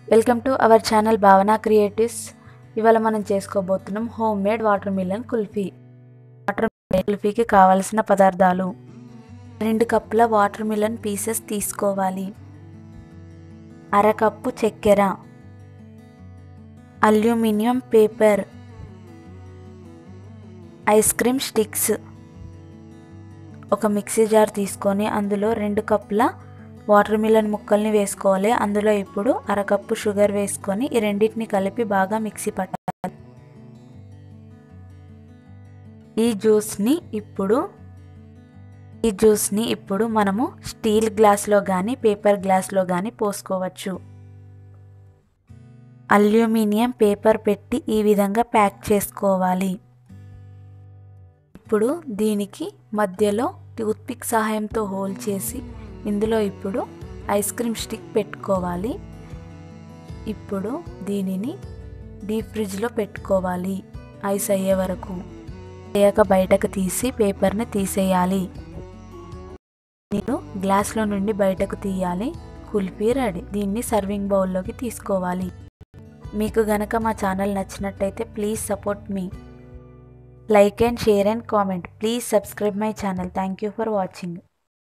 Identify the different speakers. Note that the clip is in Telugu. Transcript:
Speaker 1: welcome to our channel Bhavana creatives ఇవాళ మనం చేసుకోబోతున్నాం homemade watermelon kulfi watermelon కుల్ఫీకి కావలసిన పదార్థాలు రెండు కప్పుల వాటర్ మిలన్ పీసెస్ తీసుకోవాలి అరకప్పు చక్కెర aluminium paper ice cream sticks ఒక మిక్సీ జార్ తీసుకొని అందులో రెండు కప్పుల వాటర్ మిలన్ ముక్కల్ని వేసుకోవాలి అందులో ఇప్పుడు అరకప్పు షుగర్ వేసుకొని ఈ రెండింటిని కలిపి బాగా మిక్సీ పట్టాలి ఈ జ్యూస్ని ఇప్పుడు ఈ జ్యూస్ని ఇప్పుడు మనము స్టీల్ గ్లాస్లో కానీ పేపర్ గ్లాస్లో కానీ పోసుకోవచ్చు అల్యూమినియం పేపర్ పెట్టి ఈ విధంగా ప్యాక్ చేసుకోవాలి ఇప్పుడు దీనికి మధ్యలో టూత్పిక్ సహాయంతో హోల్ చేసి ఇందులో ఇప్పుడు ఐస్ క్రీమ్ స్టిక్ పెట్టుకోవాలి ఇప్పుడు దీనిని డీప్ ఫ్రిడ్జ్లో పెట్టుకోవాలి ఐస్ అయ్యే వరకు అయ్యాక బయటకు తీసి పేపర్ని తీసేయాలి నేను గ్లాస్లో నుండి బయటకు తీయాలి కుల్ఫీ రెడీ దీన్ని సర్వింగ్ బౌల్లోకి తీసుకోవాలి మీకు గనక మా ఛానల్ నచ్చినట్టయితే ప్లీజ్ సపోర్ట్ మీ like and share and comment please subscribe my channel thank you for watching